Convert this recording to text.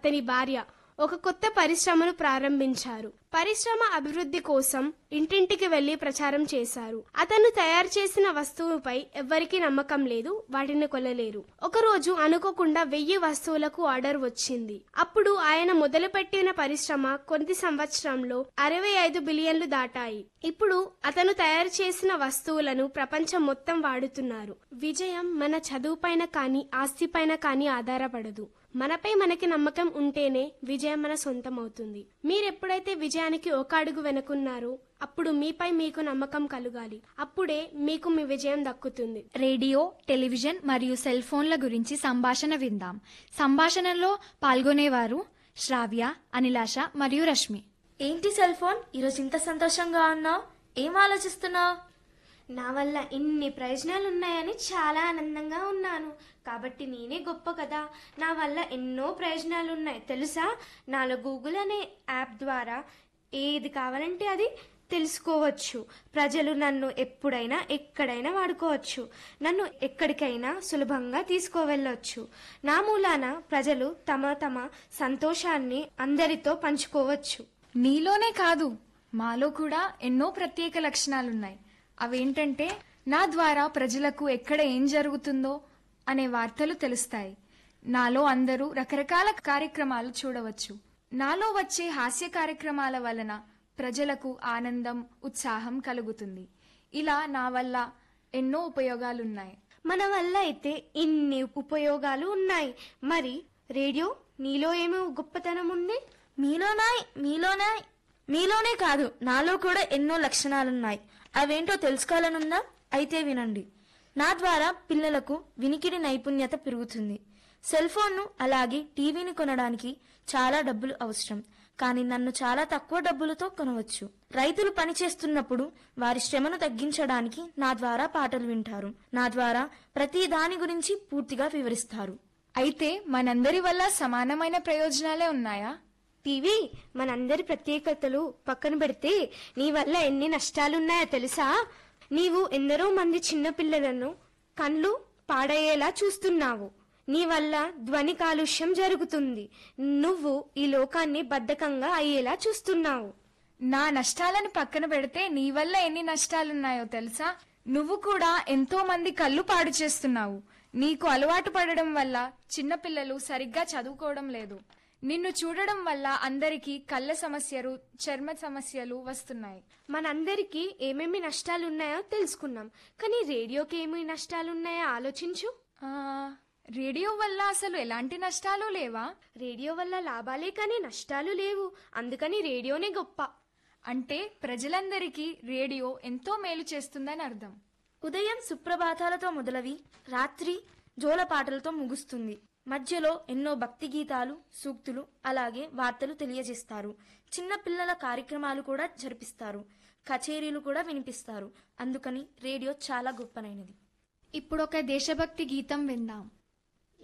అతని భార్య ఒక కొత్త పరిశ్రమను ప్రారంభించారు పరిశ్రమ అభివృద్ధి కోసం ఇంటింటికి వెళ్లి ప్రచారం చేశారు అతను తయారు చేసిన వస్తువుపై ఎవ్వరికీ నమ్మకం లేదు వాటిని కొనలేరు ఒకరోజు అనుకోకుండా వెయ్యి వస్తువులకు ఆర్డర్ వచ్చింది అప్పుడు ఆయన మొదలుపెట్టిన పరిశ్రమ కొద్ది సంవత్సరంలో అరవై ఐదు బిలియన్లు దాటాయి ఇప్పుడు అతను తయారు చేసిన వస్తువులను ప్రపంచం మొత్తం వాడుతున్నారు విజయం మన చదువుపైన కానీ ఆస్తిపైన కానీ ఆధారపడదు మనపై మనకి నమ్మకం ఉంటేనే విజయం మన సొంతం అవుతుంది మీరెప్పుడైతే విజయానికి ఒక అడుగు వెనుకున్నారో అప్పుడు మీపై మీకు నమ్మకం కలుగాలి అప్పుడే మీకు మీ విజయం దక్కుతుంది రేడియో టెలివిజన్ మరియు సెల్ ఫోన్ల గురించి సంభాషణ విందాం సంభాషణలో పాల్గొనేవారు శ్రావ్య అనిలాష మరియు రష్మి ఏంటి సెల్ ఫోన్ ఈరోజు ఇంత సంతోషంగా ఉన్నావు ఏం ఆలోచిస్తున్నావు నా వల్ల ఇన్ని ప్రయోజనాలు ఉన్నాయని చాలా ఆనందంగా ఉన్నాను కాబట్టి నేనే గొప్ప కదా నా వల్ల ఎన్నో ప్రయోజనాలు ఉన్నాయి తెలుసా నాలో గూగుల్ అనే యాప్ ద్వారా ఏది కావాలంటే అది తెలుసుకోవచ్చు ప్రజలు నన్ను ఎప్పుడైనా ఎక్కడైనా వాడుకోవచ్చు నన్ను ఎక్కడికైనా సులభంగా తీసుకువెళ్ళొచ్చు నా మూలాన ప్రజలు తమ తమ సంతోషాన్ని అందరితో పంచుకోవచ్చు నీలోనే కాదు మాలో కూడా ఎన్నో ప్రత్యేక లక్షణాలున్నాయి అవేంటంటే నా ద్వారా ప్రజలకు ఎక్కడ ఏం జరుగుతుందో అనే వార్తలు తెలుస్తాయి నాలో అందరూ రకరకాల కార్యక్రమాలు చూడవచ్చు నాలో వచ్చే హాస్య కార్యక్రమాల వలన ప్రజలకు ఆనందం ఉత్సాహం కలుగుతుంది ఇలా నా వల్ల ఎన్నో ఉపయోగాలున్నాయి మన వల్ల అయితే ఇన్ని ఉపయోగాలు ఉన్నాయి మరి రేడియో నీలో ఏమో గొప్పతనం ఉంది మీలోనాయ్ మీలోనాయ్ మీలోనే కాదు నాలో కూడా ఎన్నో లక్షణాలున్నాయి అవేంటో తెలుసుకోవాలనుందా అయితే వినండి నా ద్వారా పిల్లలకు వినికిడి నైపుణ్యత పెరుగుతుంది సెల్ ఫోన్ను అలాగే టీవీని కొనడానికి చాలా డబ్బులు అవసరం కానీ నన్ను చాలా తక్కువ డబ్బులతో కొనవచ్చు రైతులు పనిచేస్తున్నప్పుడు వారి శ్రమను తగ్గించడానికి నా ద్వారా పాటలు వింటారు నా ద్వారా ప్రతి దాని గురించి పూర్తిగా వివరిస్తారు అయితే మనందరి వల్ల సమానమైన ప్రయోజనాలే ఉన్నాయా టీవీ మనందరి ప్రత్యేకతలు పక్కన పెడితే నీ వల్ల ఎన్ని నష్టాలున్నాయో తెలుసా నీవు ఎందరో మంది చిన్న పిల్లలను కళ్ళు పాడయ్యేలా చూస్తున్నావు నీ వల్ల ధ్వని కాలుష్యం జరుగుతుంది నువ్వు ఈ లోకాన్ని బద్ధకంగా అయ్యేలా చూస్తున్నావు నా నష్టాలను పక్కన పెడితే నీ వల్ల ఎన్ని నష్టాలున్నాయో తెలుసా నువ్వు కూడా ఎంతో మంది కళ్ళు పాడు చేస్తున్నావు నీకు అలవాటు పడడం వల్ల చిన్నపిల్లలు సరిగ్గా చదువుకోవడం లేదు నిన్ను చూడడం వల్ల అందరికీ కళ్ళ సమస్యలు చర్మ సమస్యలు వస్తున్నాయి మనందరికీ ఏమేమి నష్టాలున్నాయో తెలుసుకున్నాం కానీ రేడియోకి ఏమి నష్టాలున్నాయో ఆలోచించు ఆ, రేడియో వల్ల అసలు ఎలాంటి నష్టాలు లేవా రేడియో వల్ల లాభాలే కానీ నష్టాలు లేవు అందుకని రేడియోనే గొప్ప అంటే ప్రజలందరికీ రేడియో ఎంతో మేలు చేస్తుందని అర్థం ఉదయం సుప్రభాతాలతో మొదలవి రాత్రి జోల పాటలతో ముగుస్తుంది మధ్యలో ఎన్నో భక్తి గీతాలు సూక్తులు అలాగే వార్తలు తెలియజేస్తారు చిన్న పిల్లల కార్యక్రమాలు కూడా జరిపిస్తారు కచేరీలు కూడా వినిపిస్తారు అందుకని రేడియో చాలా గొప్పనైనది ఇప్పుడు ఒక దేశభక్తి గీతం విందాం